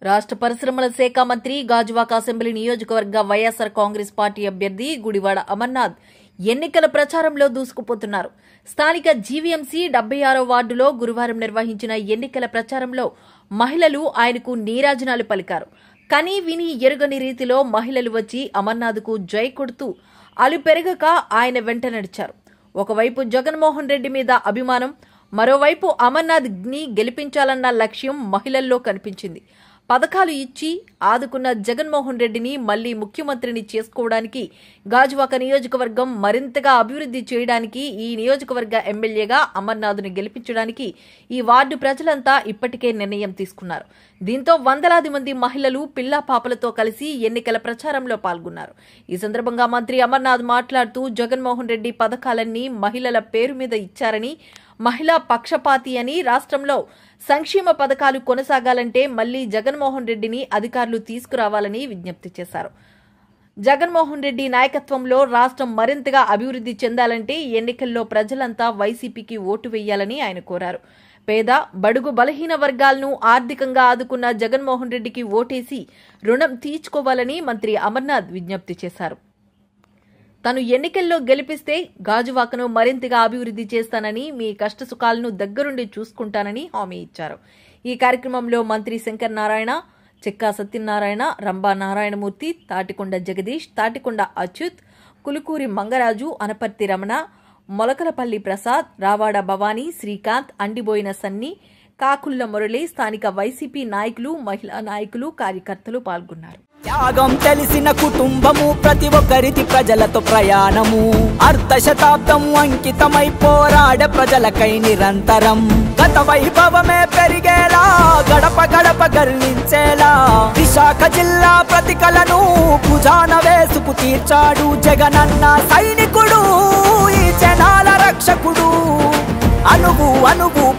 రాష్ట్ర పరిశ్రమల శాఖ మంత్రి గాజువాక అసెంబ్లీ నియోజకవర్గ వైఎస్సార్ కాంగ్రెస్ పార్టీ అభ్యర్థి గుడివాడ అమర్నాథ్ ఎన్నికల ప్రచారంలో దూసుకుపోతున్నారు స్థానిక జీవీఎంసీ డెబ్బై ఆరో వార్డులో గురువారం నిర్వహించిన ఎన్నికల ప్రచారంలో మహిళలు ఆయనకు నీరాజనాలు పలికారు కని విని ఎరుగని రీతిలో మహిళలు వచ్చి అమర్నాథ్కు జై కొడుతూ అలు పెరగక ఆయన వెంట నడిచారు ఒకవైపు జగన్మోహన్ రెడ్డి మీద అభిమానం మరోవైపు అమర్నాథ్ ని గెలిపించాలన్న లక్ష్యం మహిళల్లో కనిపించింది పథకాలు ఇచ్చి ఆదుకున్న జగన్మోహన్ రెడ్డిని మళ్లీ ముఖ్యమంత్రిని చేసుకోవడానికి గాజువాక నియోజకవర్గం మరింతగా అభివృద్ధి చేయడానికి ఈ నియోజకవర్గ ఎమ్మెల్యేగా అమర్నాథ్ను గెలిపించడానికి ఈ వార్డు ప్రజలంతా ఇప్పటికే నిర్ణయం తీసుకున్నారు దీంతో వందలాది మంది మహిళలు పిల్లా పాపలతో కలిసి ఎన్నికల ప్రచారంలో పాల్గొన్నారు ఈ సందర్భంగా మంత్రి అమర్నాథ్ మాట్లాడుతూ జగన్మోహన్ రెడ్డి పథకాలన్నీ మహిళల పేరు మీద ఇచ్చారని మహిళా పక్షపాతి అని రాష్ట్రంలో సంక్షేమ పథకాలు కొనసాగాలంటే మళ్లీ జగన్మోహన్ రెడ్డిని అధికారులు తీసుకురావాలని విజ్ఞప్తి చేశారు జగన్మోహన్ రెడ్డి నాయకత్వంలో రాష్ట్రం మరింతగా అభివృద్ధి చెందాలంటే ఎన్నికల్లో ప్రజలంతా వైసీపీకి ఓటు వేయాలని ఆయన కోరారు పేద బడుగు బలహీన వర్గాలను ఆర్థికంగా ఆదుకున్న జగన్మోహన్ రెడ్డికి ఓటేసి రుణం తీర్చుకోవాలని మంత్రి అమర్నాథ్ విజ్ఞప్తి చేశారు తను ఎన్నికల్లో గెలిపిస్తే గాజువాకను మరింతగా అభివృద్ధి చేస్తానని మీ కష్టసుఖాలను దగ్గరుండి చూసుకుంటానని హామీ ఇచ్చారు ఈ కార్యక్రమంలో మంత్రి శంకర్ నారాయణ చెక్కా సత్యనారాయణ రంభా నారాయణమూర్తి తాటికొండ జగదీష్ తాటికొండ అచ్యుత్ కులుకూరి మంగరాజు అనపర్తి రమణ మొలకలపల్లి ప్రసాద్ రావాడ భవానీ శ్రీకాంత్ అండిబోయిన సన్ని కాకుల్ల మురళి స్థానిక వైసీపీ నాయకులు మహిళా నాయకులు కార్యకర్తలు పాల్గొన్నారు త్యాగం తెలిసిన కుటుంబము ప్రతి ఒక్కరిది ప్రజలతో ప్రయాణము అర్ధ శతాబ్దం అంకితమై పోరాడ ప్రజలకై నిరంతరం గత వైభవమే పెరిగేలా గడప గడప గర్వించేలా విశాఖ జిల్లా ప్రతికలను భుజాన వేసుకు తీర్చాడు జగనన్న సైనికుడు ఈ జనాల రక్షకుడు అనువు అనువు